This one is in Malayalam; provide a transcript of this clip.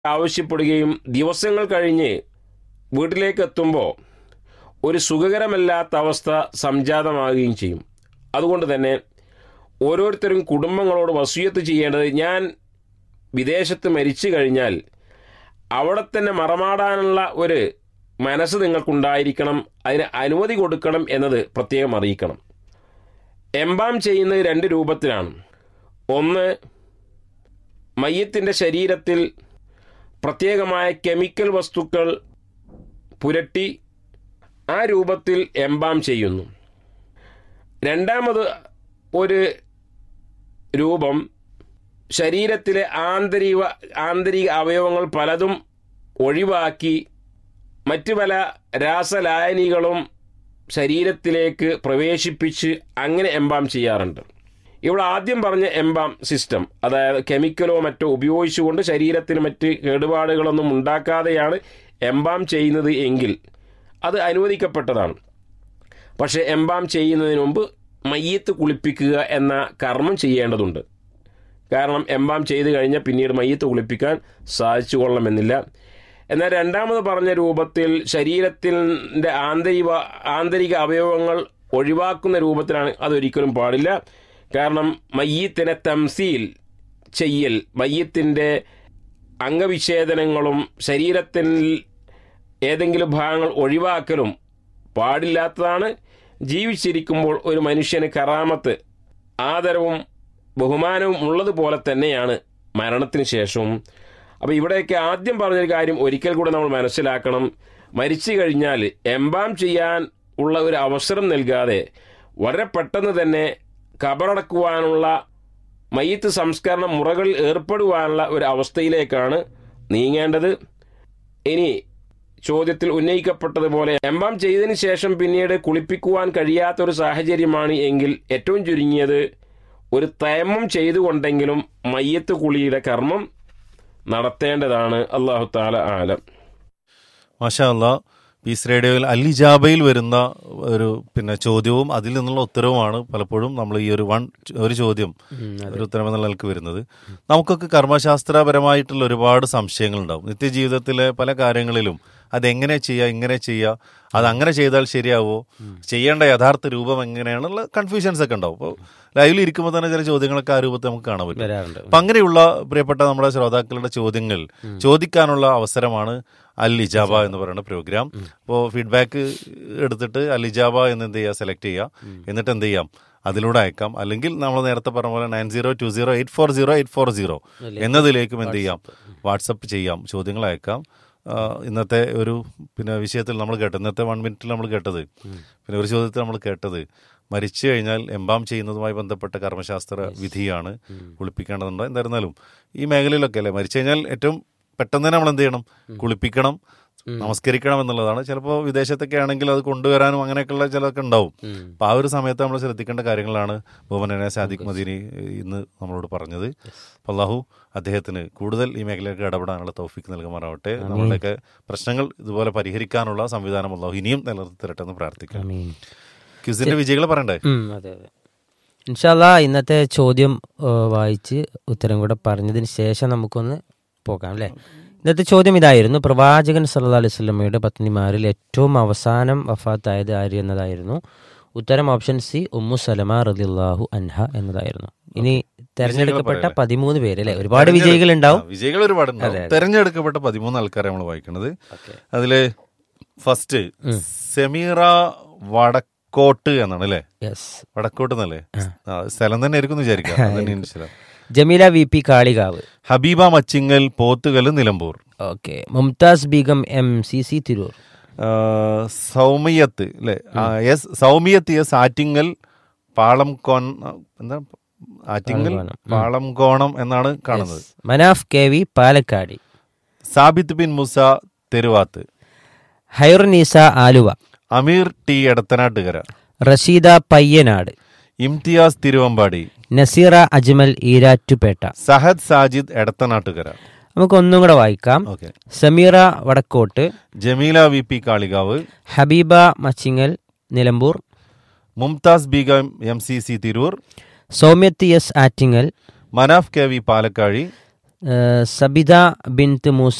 ആവശ്യപ്പെടുകയും ദിവസങ്ങൾ കഴിഞ്ഞ് വീട്ടിലേക്ക് എത്തുമ്പോൾ ഒരു സുഖകരമല്ലാത്ത അവസ്ഥ സംജാതമാകുകയും ചെയ്യും അതുകൊണ്ട് തന്നെ ഓരോരുത്തരും കുടുംബങ്ങളോട് വസൂയത്ത് ചെയ്യേണ്ടത് ഞാൻ വിദേശത്ത് മരിച്ചു കഴിഞ്ഞാൽ അവിടെ തന്നെ മറമാടാനുള്ള ഒരു മനസ്സ് നിങ്ങൾക്കുണ്ടായിരിക്കണം അതിന് അനുമതി കൊടുക്കണം എന്നത് പ്രത്യേകം അറിയിക്കണം എംബാം ചെയ്യുന്നത് രണ്ട് രൂപത്തിലാണ് ഒന്ന് മയ്യത്തിൻ്റെ ശരീരത്തിൽ പ്രത്യേകമായ കെമിക്കൽ വസ്തുക്കൾ പുരട്ടി ആ രൂപത്തിൽ എംബാം ചെയ്യുന്നു രണ്ടാമത് ഒരു രൂപം ശരീരത്തിലെ ആന്തരിക ആന്തരിക അവയവങ്ങൾ പലതും ഒഴിവാക്കി മറ്റു പല രാസലായനികളും ശരീരത്തിലേക്ക് പ്രവേശിപ്പിച്ച് അങ്ങനെ എംബാം ചെയ്യാറുണ്ട് ഇവിടെ ആദ്യം പറഞ്ഞ എംബാം സിസ്റ്റം അതായത് കെമിക്കലോ മറ്റോ ഉപയോഗിച്ചുകൊണ്ട് ശരീരത്തിന് മറ്റ് കേടുപാടുകളൊന്നും ഉണ്ടാക്കാതെയാണ് എംബാം ചെയ്യുന്നത് എങ്കിൽ അത് അനുവദിക്കപ്പെട്ടതാണ് പക്ഷേ എംബാം ചെയ്യുന്നതിന് മുമ്പ് മയ്യത്ത് കുളിപ്പിക്കുക എന്ന കർമ്മം ചെയ്യേണ്ടതുണ്ട് കാരണം എംബാം ചെയ്തു കഴിഞ്ഞാൽ പിന്നീട് മയ്യത്ത് കുളിപ്പിക്കാൻ സാധിച്ചു കൊള്ളണമെന്നില്ല എന്നാൽ രണ്ടാമത് പറഞ്ഞ രൂപത്തിൽ ശരീരത്തിൻ്റെ ആന്തരിക ആന്തരിക അവയവങ്ങൾ ഒഴിവാക്കുന്ന രൂപത്തിലാണ് അതൊരിക്കലും പാടില്ല കാരണം മയ്യത്തിനെ തംസീൽ ചെയ്യൽ മയ്യത്തിൻ്റെ അംഗവിച്ഛേദനങ്ങളും ശരീരത്തിൽ ഏതെങ്കിലും ഭാഗങ്ങൾ ഒഴിവാക്കലും പാടില്ലാത്തതാണ് ജീവിച്ചിരിക്കുമ്പോൾ ഒരു മനുഷ്യന് കറാമത്ത് ആദരവും ബഹുമാനവും ഉള്ളതുപോലെ തന്നെയാണ് മരണത്തിന് ശേഷവും അപ്പോൾ ഇവിടെയൊക്കെ ആദ്യം പറഞ്ഞൊരു കാര്യം ഒരിക്കൽ കൂടെ നമ്മൾ മനസ്സിലാക്കണം മരിച്ചു കഴിഞ്ഞാൽ എംബാം ചെയ്യാൻ ഉള്ള ഒരു അവസരം നൽകാതെ വളരെ പെട്ടെന്ന് തന്നെ കബറടക്കുവാനുള്ള മയ്യത്ത് സംസ്കരണ മുറകളിൽ ഏർപ്പെടുവാനുള്ള ഒരു അവസ്ഥയിലേക്കാണ് നീങ്ങേണ്ടത് ഇനി ചോദ്യത്തിൽ ഉന്നയിക്കപ്പെട്ടതുപോലെ എംബാം ചെയ്തതിന് ശേഷം പിന്നീട് കുളിപ്പിക്കുവാൻ കഴിയാത്ത ഒരു സാഹചര്യമാണ് എങ്കിൽ ഏറ്റവും ചുരുങ്ങിയത് ഒരു തയമം ചെയ്തുകൊണ്ടെങ്കിലും മയ്യത്ത് കുളിയുടെ കർമ്മം നടത്തേണ്ടതാണ് അള്ളാഹു താല ആലം മാഷാ അല്ലാ പീസ് റേഡിയോയിൽ അല്ലിജാബയിൽ വരുന്ന ഒരു പിന്നെ ചോദ്യവും അതിൽ നിന്നുള്ള ഉത്തരവുമാണ് പലപ്പോഴും നമ്മൾ ഈ ഒരു വൺ ഒരു ചോദ്യം ഒരു ഉത്തരം എന്നുള്ള നിലക്ക് വരുന്നത് നമുക്കൊക്കെ കർമ്മശാസ്ത്രപരമായിട്ടുള്ള ഒരുപാട് സംശയങ്ങളുണ്ടാവും നിത്യജീവിതത്തിലെ പല കാര്യങ്ങളിലും അതെങ്ങനെ ചെയ്യുക ഇങ്ങനെ ചെയ്യുക അത് അങ്ങനെ ചെയ്താൽ ശരിയാവോ ചെയ്യേണ്ട യഥാർത്ഥ രൂപം എങ്ങനെയാണെന്നുള്ള കൺഫ്യൂഷൻസ് ഒക്കെ ഉണ്ടാവും അപ്പോൾ ലൈവിൽ ഇരിക്കുമ്പോൾ തന്നെ ചില ചോദ്യങ്ങളൊക്കെ ആ രൂപത്തിൽ നമുക്ക് കാണാൻ പറ്റും വരാറുണ്ട് അപ്പൊ അങ്ങനെയുള്ള പ്രിയപ്പെട്ട നമ്മുടെ ശ്രോതാക്കളുടെ ചോദ്യങ്ങൾ ചോദിക്കാനുള്ള അവസരമാണ് അൽ ഇജാബ എന്ന് പറയുന്ന പ്രോഗ്രാം അപ്പോൾ ഫീഡ്ബാക്ക് എടുത്തിട്ട് അൽ ഇജാബ എന്ന് എന്ത് ചെയ്യുക സെലക്ട് ചെയ്യുക എന്നിട്ട് എന്ത് ചെയ്യാം അതിലൂടെ അയക്കാം അല്ലെങ്കിൽ നമ്മൾ നേരത്തെ പറഞ്ഞ പോലെ nine zero two zero eight four zero eight four zero എന്നതിലേക്കും എന്ത് ചെയ്യാം വാട്സപ്പ് ചെയ്യാം ചോദ്യങ്ങൾ അയക്കാം ആ, ഇന്നത്തെ ഒരു പിന്നെ വിഷയത്തിൽ നമ്മൾ കേട്ടത് ഇന്നത്തെ വൺ മിനിറ്റിൽ നമ്മൾ കേട്ടത് പിന്നെ ഒരു ചോദ്യത്തിൽ നമ്മൾ കേട്ടത് മരിച്ചു കഴിഞ്ഞാൽ എംബാം ചെയ്യുന്നതുമായി ബന്ധപ്പെട്ട കർമ്മശാസ്ത്ര വിധിയാണ് കുളിപ്പിക്കേണ്ടതുണ്ട് എന്തായിരുന്നാലും ഈ മേഖലയിലൊക്കെ അല്ലേ മരിച്ചു കഴിഞ്ഞാൽ ഏറ്റവും പെട്ടെന്ന് തന്നെ നമ്മൾ എന്ത് ചെയ്യണം കുളിപ്പിക്കണം നമസ്കരിക്കണം എന്നുള്ളതാണ് ചിലപ്പോൾ വിദേശത്തൊക്കെ ആണെങ്കിൽ അത് കൊണ്ടുവരാനും അങ്ങനെയൊക്കെയുള്ള ചിലതൊക്കെ ഉണ്ടാവും അപ്പോൾ ആ ഒരു സമയത്ത് നമ്മൾ ശ്രദ്ധിക്കേണ്ട കാര്യങ്ങളാണ് ബഹുമാനെ സാദിഖ് മദീനി ഇന്ന് നമ്മളോട് പറഞ്ഞത് അപ്പോൾ അള്ളാഹു അദ്ദേഹത്തിന് കൂടുതൽ ഈ മേഖലയിലേക്ക് ഇടപെടാനുള്ള തൗഫിക്ക് നൽകുമാറാവട്ടെ നമ്മളുടെയൊക്കെ പ്രശ്നങ്ങൾ ഇതുപോലെ പരിഹരിക്കാനുള്ള സംവിധാനം അള്ളാഹു ഇനിയും നിലനിർത്തി തരട്ടെ എന്ന് പ്രാർത്ഥിക്കാം ആമീൻ. ക്യൂസിന്റെ വിജയികളെ പറയണ്ടേ ഉം, അതെ അതെ ഇൻഷാല്ല ഇന്നത്തെ ചോദ്യം ഏഹ്, വായിച്ച് ഉത്തരം കൂടെ പറഞ്ഞതിന് ശേഷം നമുക്കൊന്ന് പോകാം അല്ലേ ഇന്നത്തെ ചോദ്യം ഇതായിരുന്നു പ്രവാചകൻ സല്ലാ അലൈഹി സ്വലമയുടെ പത്നിമാരിൽ ഏറ്റവും അവസാനം വഫാത്തായത് ആര് എന്നതായിരുന്നു ഉത്തരം ഓപ്ഷൻ സി ഉമ്മു സലമ റലിള്ളാഹു അൻഹ എന്നതായിരുന്നു ഇനി തെരഞ്ഞെടുക്കപ്പെട്ട പതിമൂന്ന് പേര് അല്ലെ ഒരുപാട് വിജയികൾ ഉണ്ടാവും ആ, വിജയികൾ ഒരുപാട് തെരഞ്ഞെടുക്കപ്പെട്ട പതിമൂന്ന് ആൾക്കാരെ നമ്മൾ വായിക്കുന്നത് അതില് ഫസ്റ്റ് സെമീറ വടക്കോട്ട് എന്നാണ് അല്ലേ യെസ് വടക്കോട്ട് എന്നല്ലേ ആ, സ്ഥലം തന്നെ ആയിരിക്കും എന്ന് വിചാരിക്കാം അത് തന്നെയാണ് സ്ഥലം. Jameela V P Kalikavu Habeeba Machingal Pothukal Nilambur okay Mumtaz Begum M C C Tirur ആ, സൗമിയത്ത് അല്ലേ ആ, എസ് സൗമിയത്ത് എസ് ആറ്റിങ്ങൽ പാളം കോൺ എന്താ ആറ്റിങ്ങൽ പാളം കോണം എന്നാണ് കാണുന്നത് Manaf K V Palakkadi Sabith bin Musa Theruvath Hairunisa Aluva Ameer T Edathanattukara Rasheeda Payyanad Imtiaz Thiruvambadi Naseera Ajmal Erattupetta Sahad Sajid Edathanattukara നമുക്ക് ഒന്നും കൂടെ വായിക്കാം ഓക്കെ സമീറ വടക്കോട്ട് Jameela V P Kalikavu Habeeba Machingal Nilambur Mumtaz Begum M C C Tirur Soumyath S Attingal Manaf K V Palakkazhi ഏഹ് സബിത ബിൻത്ത് മൂസ